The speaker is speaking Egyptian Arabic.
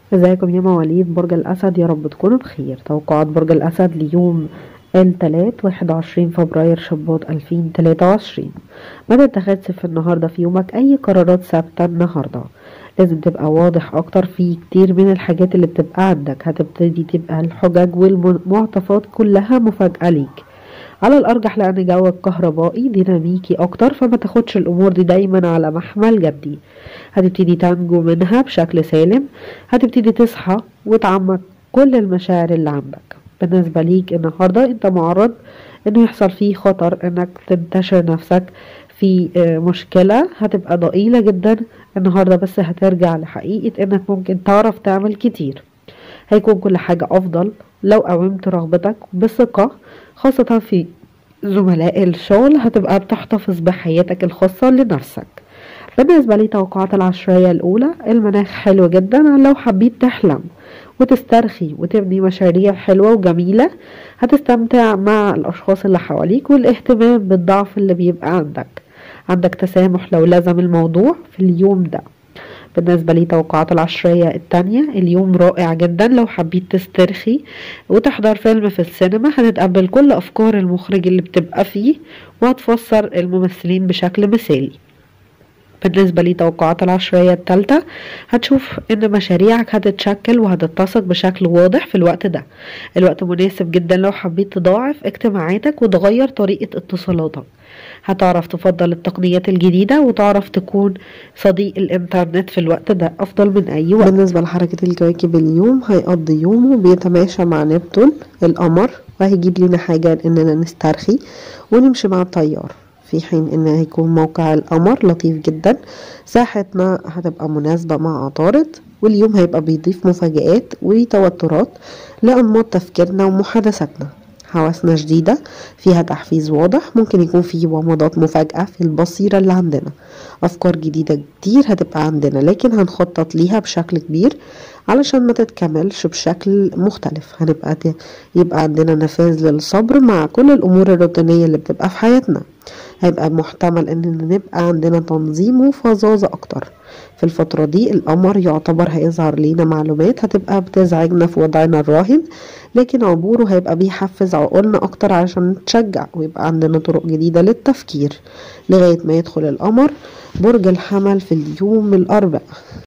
ازيكم يا مواليد برج الأسد يا رب تكونوا بخير توقعات برج الأسد ليوم التلات واحد وعشرين فبراير شباط ألفين تلاتة وعشرين ما تتخذش في النهاردة في يومك أي قرارات ثابتة النهاردة لازم تبقى واضح أكتر في كتير من الحاجات اللي بتبقى عندك هتبتدي تبقى الحجج والمعطفات كلها مفاجأة ليك على الأرجح لأن جوك كهربائي ديناميكي أكتر فما تاخدش الأمور دي دايما على محمل جدي هتبتدي تنجو منها بشكل سالم هتبتدي تصحى وتعمق كل المشاعر اللي عندك بالنسبة ليك النهاردة انت معرض انه يحصل فيه خطر انك تنتشر نفسك في مشكلة هتبقى ضئيلة جدا النهاردة بس هترجع لحقيقة انك ممكن تعرف تعمل كتير هيكون كل حاجة أفضل لو قومت رغبتك بثقة خاصة في زملاء الشغل هتبقى بتحتفظ بحياتك الخاصة لنفسك بالنسبة لي توقعات العشرية الأولى المناخ حلو جدا لو حبيت تحلم وتسترخي وتبني مشاريع حلوة وجميلة هتستمتع مع الأشخاص اللي حواليك والاهتمام بالضعف اللي بيبقى عندك عندك تسامح لو لزم الموضوع في اليوم ده بالنسبة لي توقعات العشرية التانية اليوم رائع جدا لو حبيت تسترخي وتحضر فيلم في السينما هتتقبل كل أفكار المخرج اللي بتبقى فيه وهتفسر الممثلين بشكل مثالي بالنسبة لي توقعات العشرية التالتة هتشوف ان مشاريعك هتتشكل وهتتسق بشكل واضح في الوقت ده الوقت مناسب جدا لو حبيت تضاعف اجتماعاتك وتغير طريقة اتصالاتك هتعرف تفضل التقنيات الجديدة وتعرف تكون صديق الانترنت في الوقت ده افضل من اي وقت بالنسبة لحركة الكواكب اليوم هيقضي يومه بيتماشى مع نبتون القمر وهيجيب لنا حاجة اننا نسترخي ونمشي مع التيار في حين ان هيكون موقع القمر لطيف جدا ساحتنا هتبقى مناسبة مع عطارد واليوم هيبقى بيضيف مفاجآت وتوترات لأنماط تفكيرنا ومحادثاتنا حواسنا جديدة فيها تحفيز واضح ممكن يكون في ومضات مفاجأة في البصيرة اللي عندنا أفكار جديدة كتير هتبقى عندنا لكن هنخطط ليها بشكل كبير علشان ما تتكملش بشكل مختلف هنبقى يبقى عندنا نفاذ للصبر مع كل الأمور الروتينية اللي بتبقى في حياتنا هيبقى محتمل ان نبقى عندنا تنظيم وفظاظة اكتر في الفترة دي القمر يعتبر هيظهر لينا معلومات هتبقى بتزعجنا في وضعنا الراهن لكن عبوره هيبقى بيحفز عقولنا اكتر عشان نتشجع ويبقى عندنا طرق جديدة للتفكير لغاية ما يدخل القمر برج الحمل في اليوم الاربع